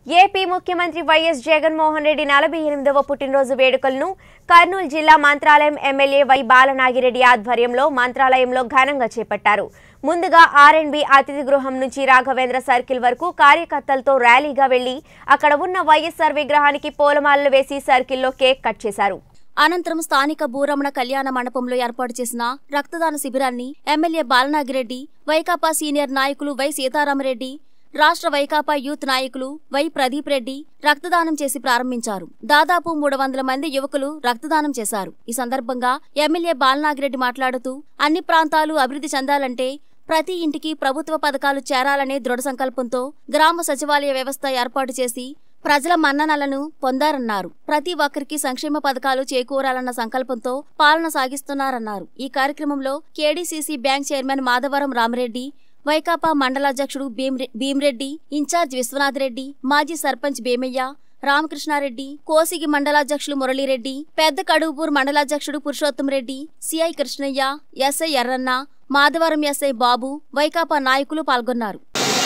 AP ముఖ్యమంత్రి YS Jaganmohan Reddy నలభై ఎనిమిదవ పుట్టినరోజు వేడుకలను కర్నూలు జిల్లా మంత్రాలయం ఎమ్మెల్యే వై బాలనాగిరెడ్డి ఆధ్వర్యంలో మంత్రాలయంలో ఘనంగా చేపట్టారు ముందుగా ఆర్ఎండ్బి అతిథి గృహం నుంచి రాఘవేంద్ర సర్కిల్ వరకు కార్యకర్తలతో ర్యాలీగా వెళ్లి అక్కడ ఉన్న వైఎస్ఆర్ విగ్రహానికి పూలమాలలు వేసి సర్కిల్లో కేక్ కట్ చేశారు అనంతరం స్థానిక భూరమణ కళ్యాణ మండపంలో ఏర్పాటు చేసిన రక్తదాన శిబిరాన్ని ఎమ్మెల్యే బాలనాగిరెడ్డి వైకాపా సీనియర్ నాయకులు వై సీతారామరెడ్డి రాష్ట్ర వైకాపా యూత్ నాయకులు వై ప్రదీప్ రెడ్డి రక్తదానం చేసి ప్రారంభించారు దాదాపు మూడు వందల మంది యువకులు రక్తదానం చేశారు ఈ సందర్భంగా ఎమ్మెల్యే బాలనాగిరెడ్డి మాట్లాడుతూ అన్ని ప్రాంతాలు అభివృద్ధి చెందాలంటే ప్రతి ఇంటికి ప్రభుత్వ పథకాలు చేరాలనే దృఢ సంకల్పంతో గ్రామ సచివాలయ వ్యవస్థ ఏర్పాటు చేసి ప్రజల మన్ననలను పొందారన్నారు ప్రతి ఒక్కరికి సంక్షేమ పథకాలు చేకూరాలన్న సంకల్పంతో పాలన సాగిస్తున్నారన్నారు ఈ కార్యక్రమంలో KDCC bank chairman Madhavaram Rama Reddy Vaikapa మండలాధ్యక్షుడు భీమ్రె- భీమ్రెడ్డి ఇన్ఛార్జ్ విశ్వనాథ్ రెడ్డి మాజీ సర్పంచ్ భీమయ్య రామకృష్ణారెడ్డి కోసిగి మండలాధ్యక్షులు మురళీరెడ్డి పెద్ద కడుగుపూర్ మండలాధ్యక్షుడు Purushottam Reddy CI Krishnaiah SI Erranna Madhavaram SI Babu Vaikapa నాయకులు పాల్గొన్నారు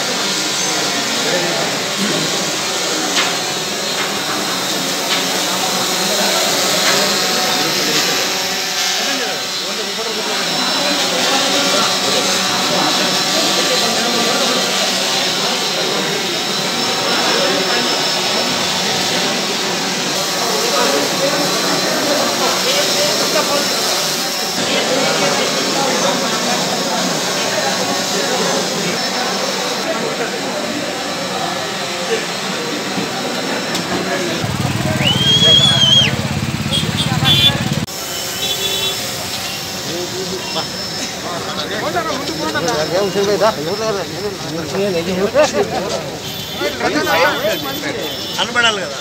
కనబడాలి కదా